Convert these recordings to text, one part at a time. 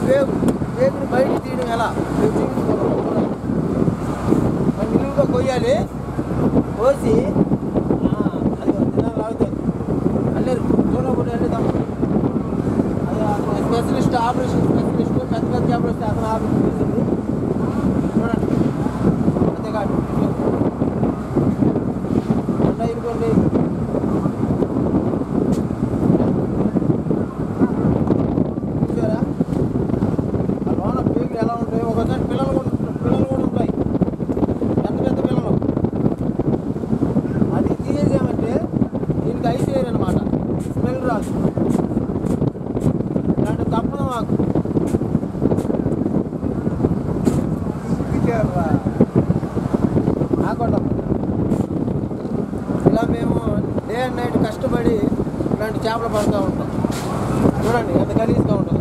వేగు వేగుని బయటికి తీయడం ఎలా వేగు తీసుకోవాలి. మనం నిలువుగా కొయ్యాలి కోసి ఆ, అది తినాలి లాగుతుంది అల్లేరు చూడకుండా వెళ్ళేదాం అది అతను స్పెషలిస్ట్ ఆపరేషన్ స్పెషలిస్ట్ పెద్ద పెద్ద చేపలు వస్తే అతను ఆపరేషన్ చేసింది చూడండి అంతేకాదు ఉన్నాయి ఇదిగోండి చూసారా ఆ లోన పేగులు ఎలా ఉంటాయి ఒకసారి పిల్లలు కూడా పిల్లలు కూడా ఉంటాయి పెద్ద పెద్ద పిల్లలు అది తీసేసామంటే దీనికి ఐస్ వేయరు అనమాట స్మెల్ రాదు ఇలాంటి తప్పదు మాకు ఆకొండం ఇలా మేము డే అండ్ నైట్ కష్టపడి ఇలాంటి చేపలు పడుతూ ఉంటాం చూడండి ఎంత గలీజ్గా ఉంటుంది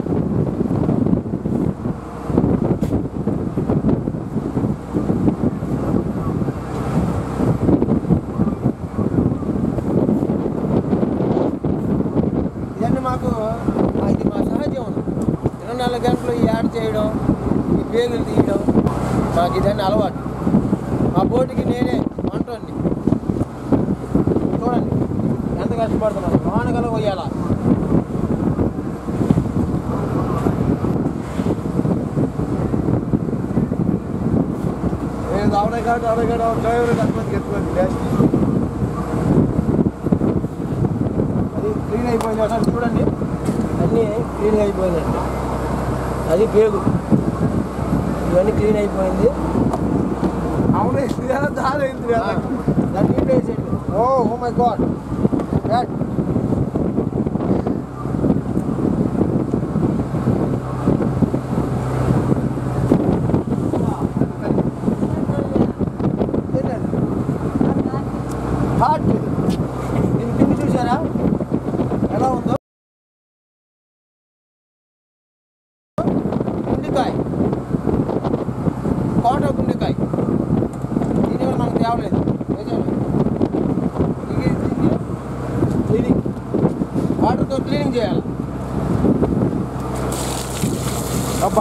ఇవన్నీ మాకు ఇది మా సహజం ఇరవై నాలుగు గంటలు ఈ యాడ్ చేయడం ఈ పేగులు తీయడం మాకు ఇదన్నీ అలవాటు మా బోటికి నేనే వంటండి చూడండి ఎంత కష్టపడుతున్నాను వానగల కొయ్యాల ಅವನೇ ಗಾಡಿ ಅವನೇ ಗಾಡಿ ಅವ್ರ ಡ್ರೈವರ್ ಹತ್ಕೊಂಡು ಗೆತ್ಕೊಂಡು ಜಾಸ್ತಿ అది క్లీన్ అయిపోయింది ఒకసారి చూడండి అన్నీ క్లీన్ అయిపోయిందండి అది పేగు ఇవన్నీ క్లీన్ అయిపోయింది ಅವನೇ ದಾರ ಇದ್ರಿ దాన్ని నీట్ వేసేయండి oh oh my god bad hot దీని పిండి చూసారా ఎలా ఉందో గుండెకాయ కోట గుండెకాయ దీని కూడా మనకు తేవలేదు నిజమే. ఇది దీన్ని క్లీనింగ్ వాటర్తో క్లీనింగ్ చేయాలి అబ్బా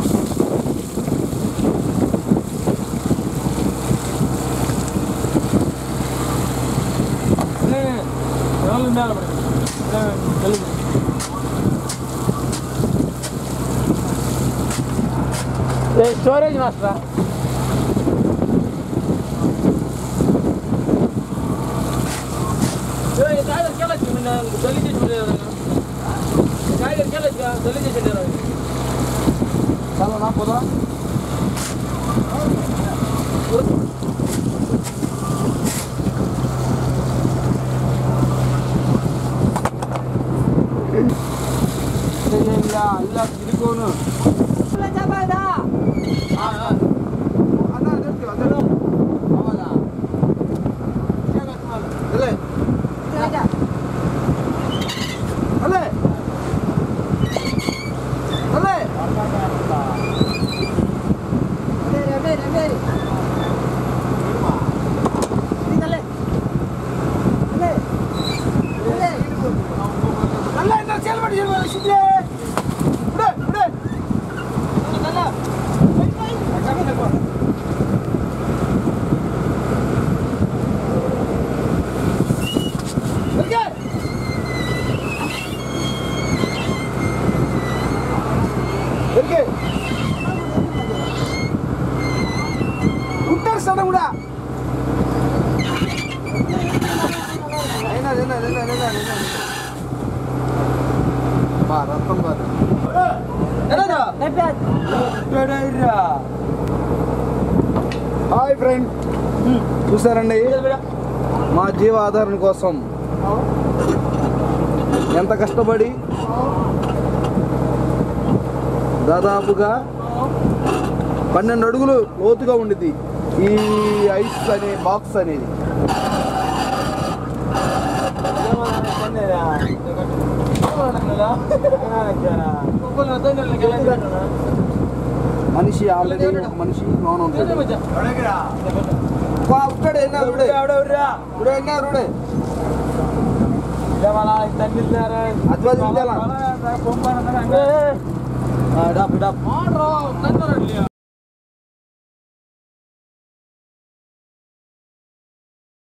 స్టోరేజ్ మాస్టరా చాలా నా పోదా ಇಲ್ಲ ಇಲ್ಲ ತಿರುಗೋನು ಹೌದಾ ಅಲ್ಲೇ ಅಲ್ಲೇ ಅಲ್ಲೇ ಅಲ್ಲೇ ನಾನು ಸೇಲ್ ಮಾಡಿ ಸಿದ್ದೆ ಬಿಡೆ ಬಿಡೆ ಅಲ್ಲ ಓಕೆ ఓకే ఉంటారు సడ కూడా అయినా అయినా అయినా అయినా అయినా బా రత్నం బాధ హాయ్ ఫ్రెండ్ చూసారండి మా జీవ ఆధారణ కోసం ఎంత కష్టపడి దాదాపుగా పన్నెండు అడుగులు లోతుగా ఉండిద్ది ఈ ఐస్ అనే బాక్స్ అనేది మనిషి ఆల్రెడీ ఒక మనిషి లోన్ ఉంటాడు వా, ఉంటాడు ఎన్నా రుడే రుడే ఎన్నా రుడే అద్వాది విద్యాలా డాప్ డాప్ ಮಾಡ್ರೋ ತಂದರಲ್ಲಿ